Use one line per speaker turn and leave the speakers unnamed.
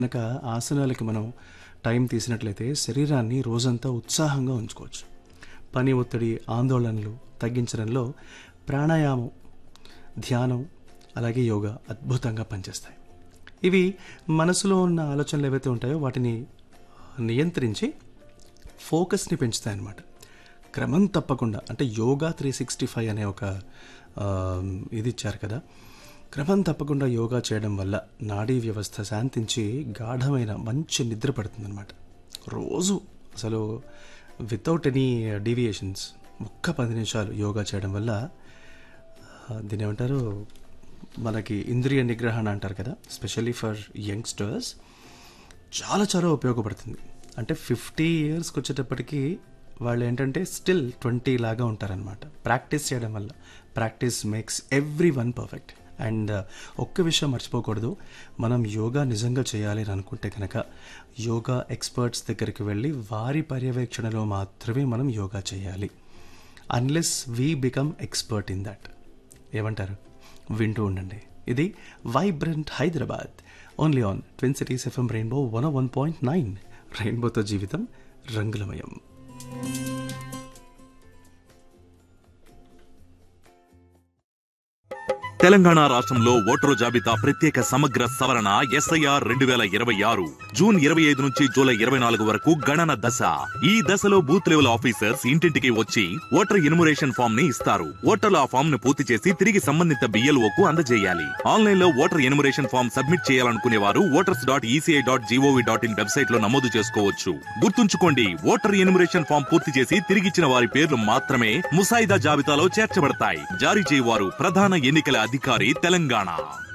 కనుక ఆసనాలకి మనం టైం తీసినట్లయితే శరీరాన్ని రోజంతా ఉత్సాహంగా ఉంచుకోవచ్చు పని ఒత్తిడి ఆందోళనలు తగ్గించడంలో ప్రాణాయామం ధ్యానం అలాగే యోగా అద్భుతంగా పనిచేస్తాయి ఇవి మనసులో ఉన్న ఆలోచనలు ఏవైతే ఉంటాయో వాటిని నియంత్రించి ఫోకస్ని పెంచుతాయి అన్నమాట క్రమం తప్పకుండా అంటే యోగా త్రీ సిక్స్టీ ఫైవ్ అనే ఒక ఆ, ఇది ఇచ్చారు కదా క్రమం తప్పకుండా యోగా చేయడం వల్ల నాడీ వ్యవస్థ శాంతించి గాఢమైన మంచి నిద్ర పడుతుందన్నమాట రోజు అసలు వితౌట్ ఎనీ డీవియేషన్స్ ఒక్క పది నిమిషాలు యోగా చేయడం వల్ల ఆ, దీని ఏమంటారు మనకి ఇంద్రియ నిగ్రహణ అంటారు కదా స్పెషల్లీ ఫర్ యంగ్స్టర్స్ చాలా చాలా ఉపయోగపడుతుంది అంటే ఫిఫ్టీ ఇయర్స్కి వచ్చేటప్పటికి వాళ్ళు ఏంటంటే స్టిల్ ట్వంటీ లాగా ఉంటారనమాట ప్రాక్టీస్ చేయడం వల్ల practice makes everyone perfect and ఒక్క విషయం మర్చిపోకూడదు మనం యోగా నిజంగా చేయాలి అని అనుకుంటే కనుక యోగా ఎక్స్పర్ట్స్ దగ్గరికి వెళ్ళి వారి పర్యవేక్షణలో మాత్రమే మనం యోగా చేయాలి unless we become expert in that ఏమంటారు వింటూ ఉండండి ఇది vibrant Hyderabad only on twin cities FM rainbow one one point nine రెయిన్బోతో జీవితం రంగులమయం
తెలంగాణ రాష్ట్రంలో ఓటరు జాబితా ప్రత్యేక సమగ్ర సవరణ ఎస్ఐఆర్ రెండు వేల ఇరవై ఆరు జూన్ ఇరవై ఐదు నుంచి జూలై ఇరవై నాలుగు వరకు గణన దశ ఈ దశలో బూత్ లెవెల్ ఆఫీసర్స్ ఇంటింటికి వచ్చి ఓటర్ ఎన్యుమరేషన్ ఫామ్ ని ఇస్తారు ఓటర్లు ఆ ఫామ్ ను పూర్తి చేసి తిరిగి సంబంధిత BLO కు అందజేయాలి ఆన్లైన్ లో ఓటర్ ఎన్యుమరేషన్ ఫామ్ సబ్మిట్ చేయాలనుకునే వారు voters dot ECI dot GOV dot in website లో నమోదు చేసుకోవచ్చు గుర్తుంచుకోండి ఓటర్ ఎన్యుమరేషన్ ఫామ్ పూర్తి చేసి తిరిగిచ్చిన వారి పేర్లు మాత్రమే ముసాయిదా జాబితాలో చేర్చబడతాయి జారీ చేయవారు ప్రధాన ఎన్నికల అధికారి తెలంగాణ